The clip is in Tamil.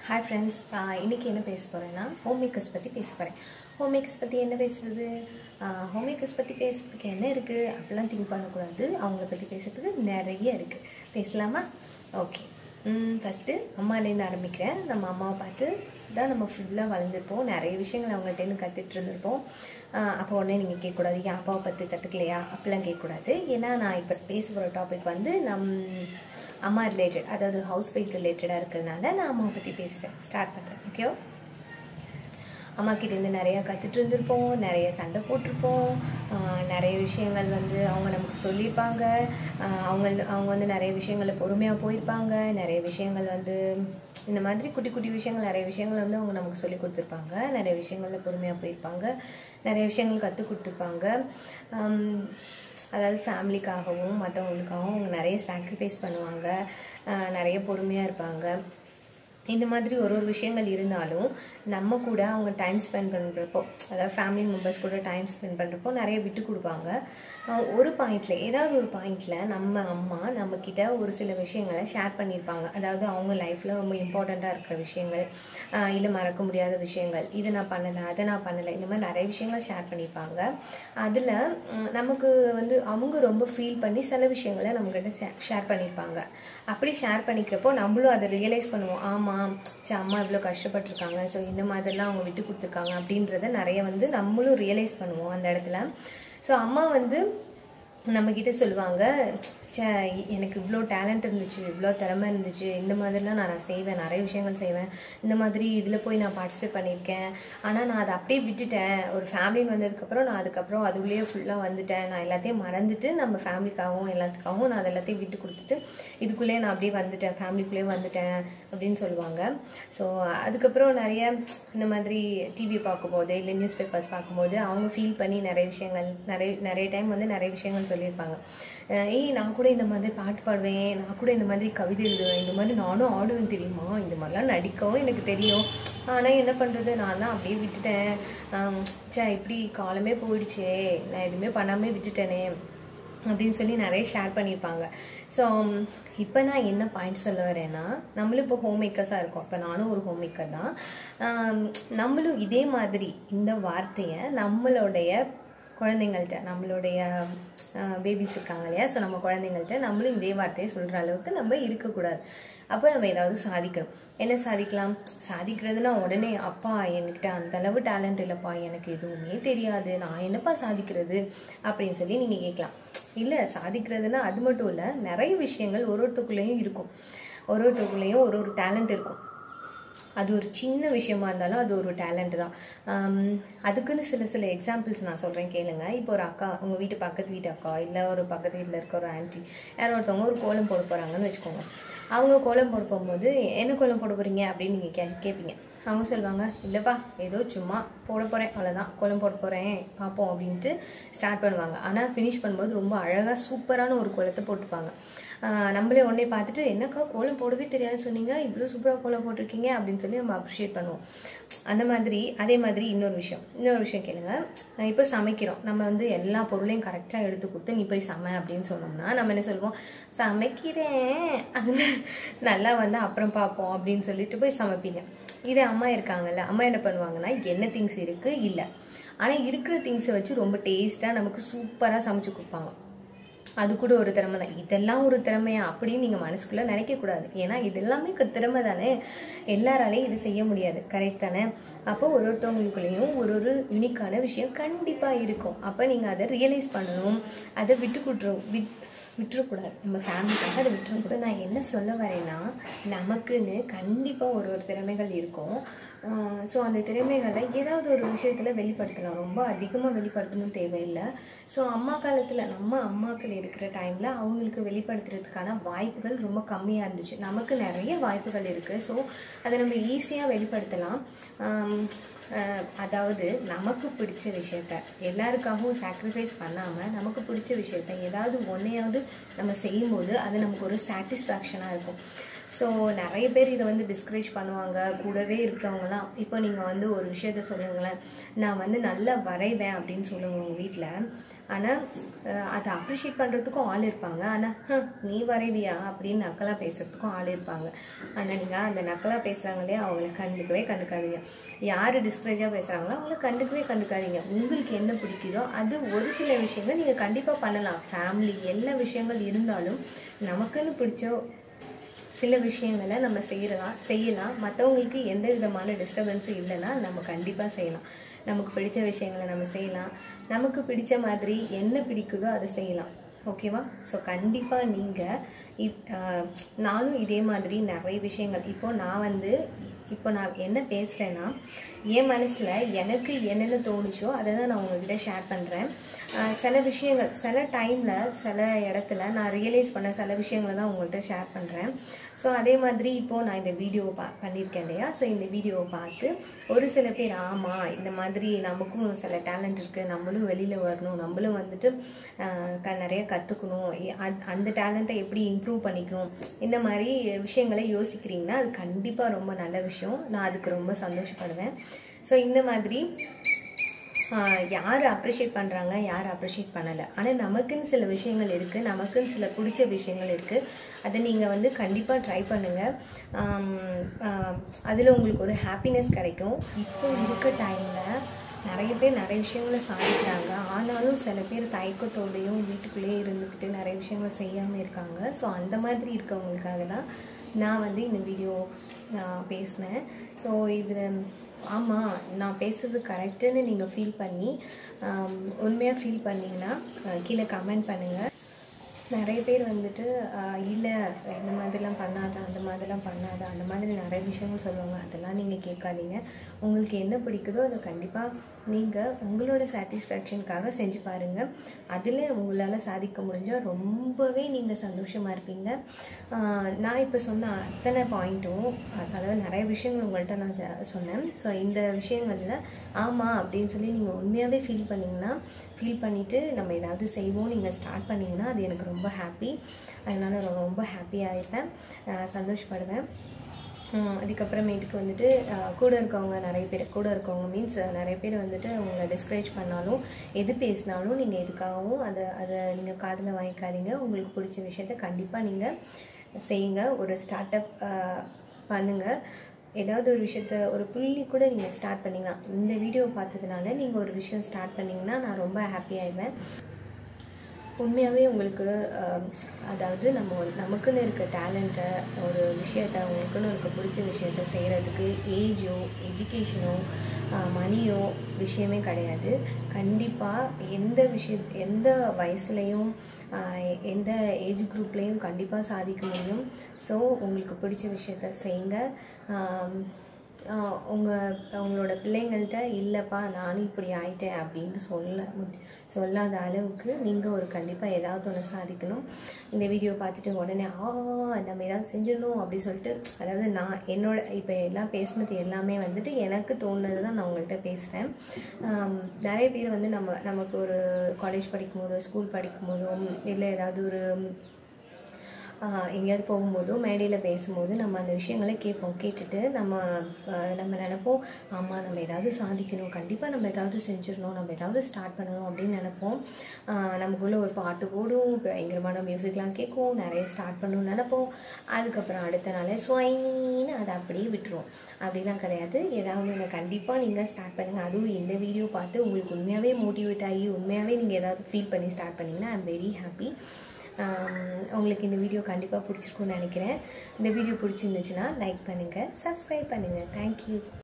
ஹாய் ஃப்ரெண்ட்ஸ் இன்றைக்கி என்ன பேச போகிறேன்னா ஹோம் மேக்கர்ஸ் பற்றி பேச போகிறேன் ஹோம் மேக்கர்ஸ் பற்றி என்ன பேசுகிறது ஹோம் மேக்கர்ஸ் பற்றி பேசுறதுக்கு என்ன இருக்குது அப்படிலாம் திங்க் பண்ணக்கூடாது அவங்கள பற்றி பேசுறதுக்கு நிறைய இருக்குது பேசலாமா ஓகே ஃபஸ்ட்டு அம்மாலேருந்து ஆரம்பிக்கிறேன் நம்ம அம்மாவை பார்த்து தான் நம்ம ஃபுல்லாக வளர்ந்துருப்போம் நிறைய விஷயங்கள் அவங்கள்ட்டேருந்து கற்றுட்டு இருந்திருப்போம் ஆஹ் அப்போ உடனே நீங்கள் கேட்கக்கூடாது என் அப்பாவை பற்றி கற்றுக்கலையா அப்படிலாம் கேட்கக்கூடாது ஏன்னா நான் இப்போ பேச போகிற டாபிக் வந்து நம் அம்மா ரிலேட்டட் அதாவது ஹவுஸ் ஒய்ஃப் ரிலேட்டடாக இருக்கிறதுனால நான் அம்மாவை பற்றி பேசுகிறேன் ஸ்டார்ட் பண்ணுறேன் ஓகேவா அம்மா கிட்டேருந்து நிறையா கற்றுட்டு இருந்திருப்போம் நிறைய சண்டை போட்டிருப்போம் ஆஹ் நிறைய விஷயங்கள் வந்து அவங்க நமக்கு சொல்லியிருப்பாங்க ஆஹ் அவங்க அவங்க வந்து நிறைய விஷயங்களை பொறுமையாக போயிருப்பாங்க நிறைய விஷயங்கள் வந்து இந்த மாதிரி குட்டி குட்டி விஷயங்கள் நிறைய விஷயங்கள் வந்து அவங்க நமக்கு சொல்லி கொடுத்துருப்பாங்க நிறைய விஷயங்களில் பொறுமையாக போயிருப்பாங்க நிறைய விஷயங்கள் கற்றுக் கொடுத்துருப்பாங்க ஆம், அதாவது ஃபேமிலிக்காகவும் மற்றவங்களுக்காகவும் அவங்க நிறைய சாக்ரிஃபைஸ் பண்ணுவாங்க ஆஹ் நிறைய பொறுமையாக இருப்பாங்க இந்த மாதிரி ஒரு ஒரு விஷயங்கள் இருந்தாலும் நம்ம கூட அவங்க டைம் ஸ்பெண்ட் பண்ணுறப்போ அதாவது ஃபேமிலி மெம்பர்ஸ் கூட டைம் ஸ்பெண்ட் பண்ணுறப்போ நிறைய விட்டு கொடுப்பாங்க அஹ் ஒரு பாயிண்டில் ஏதாவது ஒரு பாயிண்டில் நம்ம அம்மா நம்மக்கிட்ட ஒரு சில விஷயங்களை ஷேர் பண்ணியிருப்பாங்க அதாவது அவங்க லைஃப்பில் ரொம்ப இம்பார்ட்டண்ட்டாக இருக்கிற விஷயங்கள் இல்லை மறக்க முடியாத விஷயங்கள் இதை நான் பண்ணலை அதை நான் பண்ணலை இந்த மாதிரி நிறைய விஷயங்கள் ஷேர் பண்ணியிருப்பாங்க அதில் நமக்கு வந்து அவங்க ரொம்ப ஃபீல் பண்ணி சில விஷயங்களை நம்மக்கிட்ட ஷேர் பண்ணியிருப்பாங்க அப்படி ஷேர் பண்ணிக்கிறப்போ நம்மளும் அதை ரியலைஸ் பண்ணுவோம் ஆமாம் சே அம்மா இவ்வளோ கஷ்டப்பட்டிருக்காங்க ஸோ இந்த மாதிரிலாம் அவங்க விட்டு கொடுத்துருக்காங்க அப்படின்றத நிறைய வந்து நம்மளும் ரியலைஸ் பண்ணுவோம் அந்த இடத்துல ஸோ அம்மா வந்து நம்மக்கிட்ட சொல்லுவாங்க ச்சே எனக்கு இவ்வளோ டேலண்ட் இருந்துச்சு இவ்வளோ திறமை இருந்துச்சு இந்த மாதிரிலாம் நான் நான் செய்வேன் நிறைய விஷயங்கள் செய்வேன் இந்த மாதிரி இதில் போய் நான் பார்ட்டிசிபேட் பண்ணியிருக்கேன் ஆனால் நான் அதை அப்படியே விட்டுட்டேன் ஒரு ஃபேமிலின்னு வந்ததுக்கப்புறம் நான் அதுக்கப்புறம் அதுக்குள்ளேயே ஃபுல்லாக வந்துட்டேன் நான் எல்லாத்தையும் மறந்துட்டு நம்ம ஃபேமிலிக்காகவும் எல்லாத்துக்காகவும் நான் அதை எல்லாத்தையும் விட்டு கொடுத்துட்டு இதுக்குள்ளேயே நான் அப்படியே வந்துட்டேன் ஃபேமிலிக்குள்ளேயே வந்துட்டேன் அப்படின்னு சொல்லுவாங்க ஸோ அதுக்கப்புறம் நிறைய இந்த மாதிரி டிவி பார்க்கும்போது இல்லை நியூஸ் பேப்பர்ஸ் பார்க்கும்போது அவங்க ஃபீல் பண்ணி நிறைய விஷயங்கள் நிறைய நிறைய டைம் வந்து நிறைய விஷயங்கள் சொல்லியிருப்பாங்க அஹ் ஏய் நான் கூட இந்த மாதிரி பாட்டு பாடுவேன் நான் கூட இந்த மாதிரி கவிதை எழுதுவேன் இந்த மாதிரி நானும் ஆடுவேன் தெரியுமா இந்த மாதிரிலாம் நடிக்கவும் எனக்கு தெரியும் ஆனால் என்ன பண்ணுறது நான் தான் அப்படியே விட்டுட்டேன் ஆம், ச்சே இப்படி காலமே போயிடுச்சே நான் எதுவுமே பண்ணாமே விட்டுட்டேனே அப்படின்னு சொல்லி நிறைய ஷேர் பண்ணியிருப்பாங்க ஸோ இப்போ நான் என்ன பாயிண்ட் சொல்ல வரேன்னா நம்மளும் இப்போ ஹோம் மேக்கர்ஸாக இருக்கோம் இப்போ நானும் ஒரு ஹோம் மேக்கர் தான் ஆம், நம்மளும் இதே மாதிரி இந்த வார்த்தையை நம்மளுடைய குழந்தைங்கள்ட்ட நம்மளுடைய பேபிஸ் இருக்காங்க இல்லையா ஸோ நம்ம குழந்தைங்கள்ட்ட நம்மளும் இதே வார்த்தையை சொல்கிற அளவுக்கு நம்ம இருக்கக்கூடாது அப்போ நம்ம ஏதாவது சாதிக்கணும் என்ன சாதிக்கலாம் சாதிக்கிறதுனா உடனே அப்பா என்கிட்ட அந்த அளவு டேலண்ட் இல்லைப்பா எனக்கு எதுவுமே தெரியாது நான் என்னப்பா சாதிக்கிறது அப்படின்னு சொல்லி நீங்கள் கேட்கலாம் இல்லை சாதிக்கிறதுனா அது மட்டும் இல்லை நிறைய விஷயங்கள் ஒரு ஒருத்தருக்குள்ளேயும் இருக்கும் ஒரு ஒருத்தருக்குள்ளேயும் ஒரு ஒரு டேலண்ட் இருக்கும் அது ஒரு சின்ன விஷயமா இருந்தாலும் அது ஒரு டேலண்ட் தான் ஆம், அதுக்குன்னு சில சில எக்ஸாம்பிள்ஸ் நான் சொல்கிறேன் கேளுங்க இப்போ ஒரு அக்கா உங்கள் வீட்டு பக்கத்து வீட்டு அக்கா இல்லை ஒரு பக்கத்து வீட்டில் இருக்க ஒரு ஆன்ட்டி யாரோ ஒருத்தவங்க ஒரு கோலம் போட போகிறாங்கன்னு வச்சுக்கோங்க அவங்க கோலம் போட போகும்போது என்ன கோலம் போட போகிறீங்க அப்படின்னு நீங்கள் கே கேட்பீங்க அவங்க சொல்லுவாங்க இல்லைப்பா ஏதோ சும்மா போட போகிறேன் அவ்வளோதான் கோலம் போட போகிறேன் பார்ப்போம் அப்படின்ட்டு ஸ்டார்ட் பண்ணுவாங்க ஆனால் ஃபினிஷ் பண்ணும்போது ரொம்ப அழகாக சூப்பரான ஒரு கோலத்தை போட்டுப்பாங்க ஆஹ் நம்மளே உடனே பார்த்துட்டு என்னக்கா கோலம் போடவே தெரியாதுன்னு சொன்னீங்க இவ்வளோ சூப்பராக கோலம் போட்டிருக்கீங்க அப்படின்னு சொல்லி நம்ம அப்ரிஷியேட் பண்ணுவோம் அந்த மாதிரி அதே மாதிரி இன்னொரு விஷயம் இன்னொரு விஷயம் கேளுங்க இப்போ சமைக்கிறோம் நம்ம வந்து எல்லா பொருளையும் கரெக்டாக எடுத்து கொடுத்து நீ போய் சமை அப்படின்னு சொன்னோம்னா நம்ம என்ன சொல்லுவோம் சமைக்கிறேன் அது நல்லா வந்து அப்புறம் பார்ப்போம் அப்படின்னு சொல்லிட்டு போய் சமைப்பீங்க இதே அம்மா இருக்காங்கல்ல அம்மா என்ன பண்ணுவாங்கன்னா என்ன திங்ஸ் இருக்குது இல்லை ஆனால் இருக்கிற திங்ஸை வச்சு ரொம்ப டேஸ்ட்டாக நமக்கு சூப்பராக சமைச்சு கொடுப்பாங்க அது கூட ஒரு திறமை தான் இதெல்லாம் ஒரு திறமையா அப்படின்னு நீங்கள் மனசுக்குள்ளே நினைக்கக்கூடாது ஏன்னா இது எல்லாமே க- திறமை தானே எல்லாராலையும் இது செய்ய முடியாது கரெக்ட் தானே அப்போ ஒரு ஒருத்தவங்களுக்குள்ளேயும் ஒரு ஒரு யூனிக்கான விஷயம் கண்டிப்பாக இருக்கும் அப்போ நீங்கள் அதை ரியலைஸ் பண்ணணும் அதை விட்டு கொடுத்துரும் விட் விட்டுறக்கூடாது நம்ம ஃபேமிலிக்காக அதை விட்டுரும் இப்போ நான் என்ன சொல்ல வரேன்னா நமக்குன்னு கண்டிப்பாக ஒரு ஒரு திறமைகள் இருக்கும் ஸோ அந்த திறமைகளை ஏதாவது ஒரு விஷயத்தில் வெளிப்படுத்தலாம் ரொம்ப அதிகமாக வெளிப்படுத்தணும் தேவையில்லை ஸோ அம்மா காலத்தில் நம்ம அம்மாக்கள் இருக்கிற டைமில் அவங்களுக்கு வெளிப்படுத்துறதுக்கான வாய்ப்புகள் ரொம்ப கம்மியாக இருந்துச்சு நமக்கு நிறைய வாய்ப்புகள் இருக்குது ஸோ அதை நம்ம ஈஸியாக வெளிப்படுத்தலாம் ஆம், அஹ், அதாவது நமக்கு பிடிச்ச விஷயத்த எல்லாருக்காகவும் சாக்ரிஃபைஸ் பண்ணாமல் நமக்கு பிடிச்ச விஷயத்த ஏதாவது ஒன்றையாவது நம்ம செய்யும்போது அது நமக்கு ஒரு சாட்டிஸ்ஃபேக்ஷனாக இருக்கும் ஸோ நிறைய பேர் இதை வந்து டிஸ்கரேஜ் பண்ணுவாங்க கூடவே இருக்கிறவங்கலாம் இப்போ நீங்கள் வந்து ஒரு விஷயத்த சொல்லுங்களேன் நான் வந்து நல்லா வரைவேன் அப்படின்னு சொல்லுங்க உங்கள் வீட்டில் ஆனால் அதை அப்ரிஷியேட் பண்ணுறதுக்கும் ஆள் இருப்பாங்க ஆனால் நீ வரைவியா அப்படின்னு நக்கலாக பேசுகிறதுக்கும் ஆள் இருப்பாங்க ஆனால் நீங்கள் அந்த நக்கலாக பேசுகிறாங்களே அவங்கள கண்டுக்கவே கண்டுக்காதீங்க யார் டிஸ்கரேஜாக பேசுகிறாங்களோ அவங்கள கண்டுக்கவே கண்டுக்காதீங்க உங்களுக்கு என்ன பிடிக்குதோ அது ஒரு சில விஷயங்கள் நீங்கள் கண்டிப்பாக பண்ணலாம் ஃபேமிலி எல்லா விஷயங்கள் இருந்தாலும் நமக்குன்னு பிடிச்ச சில விஷயங்களை நம்ம செய்யலாம் செய்யலாம் மற்றவங்களுக்கு எந்த விதமான டிஸ்டர்பன்ஸும் இல்லைன்னா நம்ம கண்டிப்பாக செய்யலாம் நமக்கு பிடிச்ச விஷயங்களை நம்ம செய்யலாம் நமக்கு பிடிச்ச மாதிரி என்ன பிடிக்குதோ அதை செய்யலாம் ஓகேவா ஸோ கண்டிப்பாக நீங்கள் நானும் இதே மாதிரி நிறைய விஷயங்கள் இப்போ நான் வந்து இப்போ நான் என்ன பேசுகிறேன்னா என் மனசில் எனக்கு என்னென்ன தோணுச்சோ அதை தான் நான் உங்ககிட்ட ஷேர் பண்ணுறேன் சில விஷயங்கள் சில டைமில் சில இடத்துல நான் ரியலைஸ் பண்ண சில விஷயங்களை தான் உங்கள்கிட்ட ஷேர் பண்ணுறேன் ஸோ அதே மாதிரி இப்போது நான் இந்த வீடியோவை பா பண்ணியிருக்கேன் இல்லையா ஸோ இந்த வீடியோவை பார்த்து ஒரு சில பேர் ஆமாம் இந்த மாதிரி நமக்கும் சில டேலண்ட் இருக்குது நம்மளும் வெளியில் வரணும் நம்மளும் வந்துட்டு க நிறைய கற்றுக்கணும் அந்த டேலண்ட்டை எப்படி இம்ப்ரூவ் பண்ணிக்கணும் இந்த மாதிரி விஷயங்களை யோசிக்கிறீங்கன்னா அது கண்டிப்பாக ரொம்ப நல்ல விஷயம் நான் அதுக்கு ரொம்ப சந்தோஷப்படுவேன் ஸோ இந்த மாதிரி யார் அப்ரிஷியேட் பண்ணுறாங்க யார் அப்ரிஷியேட் பண்ணலை ஆனால் நமக்குன்னு சில விஷயங்கள் இருக்குது நமக்குன்னு சில பிடிச்ச விஷயங்கள் இருக்குது அதை நீங்கள் வந்து கண்டிப்பாக ட்ரை பண்ணுங்கள் அதில் உங்களுக்கு ஒரு ஹாப்பினஸ் கிடைக்கும் இப்போ இருக்க டைமில் நிறைய பேர் நிறைய விஷயங்களை சாதிக்கிறாங்க ஆனாலும் சில பேர் தயக்கத்தோடையும் வீட்டுக்குள்ளேயே இருந்துக்கிட்டு நிறைய விஷயங்களை செய்யாமல் இருக்காங்க ஸோ அந்த மாதிரி இருக்கவங்களுக்காக தான் நான் வந்து இந்த வீடியோ நான் பேசினேன் ஸோ இதில் ஆமாம் நான் பேசுறது கரெக்டுன்னு நீங்கள் ஃபீல் பண்ணி உண்மையாக ஃபீல் பண்ணிங்கன்னா கீழே கமெண்ட் பண்ணுங்கள் நிறைய பேர் வந்துட்டு இல்லை இந்த மாதிரிலாம் பண்ணாத அந்த மாதிரிலாம் பண்ணாத அந்த மாதிரி நிறைய விஷயங்கள் சொல்லுவாங்க அதெல்லாம் நீங்கள் கேட்காதீங்க உங்களுக்கு என்ன பிடிக்குதோ அதை கண்டிப்பாக நீங்கள் உங்களோட சாட்டிஸ்ஃபேக்ஷனுக்காக செஞ்சு பாருங்கள் அதில் உங்களால் சாதிக்க முடிஞ்சால் ரொம்பவே நீங்கள் சந்தோஷமாக இருப்பீங்க நான் இப்போ சொன்ன அத்தனை பாயிண்ட்டும் அதாவது நிறைய விஷயங்கள் உங்கள்கிட்ட நான் சொன்னேன் ஸோ இந்த விஷயங்களில் ஆமாம் அப்படின்னு சொல்லி நீங்கள் உண்மையாகவே ஃபீல் பண்ணிங்கன்னா ஃபீல் பண்ணிவிட்டு நம்ம ஏதாவது செய்வோம் நீங்கள் ஸ்டார்ட் பண்ணிங்கன்னா அது எனக்கு ரொம்ப ஹாப்பி அதனால் நான் ரொம்ப ஹாப்பியாக இருப்பேன் சந்தோஷப்படுவேன் அதுக்கப்புறமேட்டுக்கு வந்துட்டு கூட இருக்கவங்க நிறைய பேர் கூட இருக்கவங்க மீன்ஸ் நிறைய பேர் வந்துட்டு அவங்கள டிஸ்கரேஜ் பண்ணாலும் எது பேசினாலும் நீங்கள் எதுக்காகவும் அதை அதை நீங்கள் காதில் வாங்கிக்காதீங்க உங்களுக்கு பிடிச்ச விஷயத்த கண்டிப்பாக நீங்கள் செய்யுங்க ஒரு ஸ்டார்ட் அப் பண்ணுங்கள் ஏதாவது ஒரு விஷயத்த ஒரு புள்ளி கூட நீங்கள் ஸ்டார்ட் பண்ணிங்கன்னா இந்த வீடியோ பார்த்ததுனால நீங்கள் ஒரு விஷயம் ஸ்டார்ட் பண்ணிங்கன்னா நான் ரொம்ப ஹாப்பி ஆயிடுவேன் உண்மையாகவே உங்களுக்கு அதாவது நம்ம நமக்குன்னு இருக்க டேலண்ட்டை ஒரு விஷயத்த உங்களுக்குன்னு இருக்க பிடிச்ச விஷயத்த செய்கிறதுக்கு ஏஜோ எஜுகேஷனோ மணியோ விஷயமே கிடையாது கண்டிப்பாக எந்த விஷய எந்த வயசுலேயும் எந்த ஏஜ் குரூப்லேயும் கண்டிப்பாக சாதிக்க முடியும் ஸோ உங்களுக்கு பிடிச்ச விஷயத்த செய்யுங்க உங்கள் உங்களோட பிள்ளைங்கள்ட்ட இல்லைப்பா நானும் இப்படி ஆயிட்டேன் அப்படின்னு சொல்ல சொல்லாத அளவுக்கு நீங்கள் ஒரு கண்டிப்பாக ஏதாவது ஒன்று சாதிக்கணும் இந்த வீடியோ பார்த்துட்டு உடனே ஆ நம்ம ஏதாவது செஞ்சிடணும் அப்படி சொல்லிட்டு அதாவது நான் என்னோட இப்போ எல்லாம் பேசுனது எல்லாமே வந்துட்டு எனக்கு தோணுனது தான் நான் உங்கள்கிட்ட பேசுகிறேன் நிறைய பேர் வந்து நம்ம நமக்கு ஒரு காலேஜ் படிக்கும் போதோ ஸ்கூல் படிக்கும் போதோ இல்லை ஏதாவது ஒரு எங்கேயாவது போகும்போதோ மேடையில் பேசும்போது நம்ம அந்த விஷயங்களை கேட்போம் கேட்டுட்டு நம்ம நம்ம நினைப்போம் ஆமாம் நம்ம ஏதாவது சாதிக்கணும் கண்டிப்பாக நம்ம ஏதாவது செஞ்சிடணும் நம்ம ஏதாவது ஸ்டார்ட் பண்ணணும் அப்படின்னு நினைப்போம் நமக்குள்ளே ஒரு பாட்டு போடும் பயங்கரமான மியூசிக்லாம் கேட்கும் நிறைய ஸ்டார்ட் பண்ணணும்னு நினைப்போம் அதுக்கப்புறம் அடுத்த நாளே ஸ்வைன்னு அதை அப்படியே விட்டுருவோம் அப்படிலாம் கிடையாது ஏதாவது ஒன்று கண்டிப்பாக நீங்கள் ஸ்டார்ட் பண்ணுங்கள் அதுவும் இந்த வீடியோ பார்த்து உங்களுக்கு உண்மையாகவே மோட்டிவேட் ஆகி உண்மையாகவே நீங்கள் ஏதாவது ஃபீல் பண்ணி ஸ்டார்ட் பண்ணிங்கன்னா ஐ எம் வெரி ஹாப்பி உங்களுக்கு இந்த வீடியோ கண்டிப்பாக பிடிச்சிருக்குன்னு நினைக்கிறேன் இந்த வீடியோ பிடிச்சிருந்துச்சுன்னா லைக் பண்ணுங்கள் சப்ஸ்கிரைப் பண்ணுங்கள் தேங்க்யூ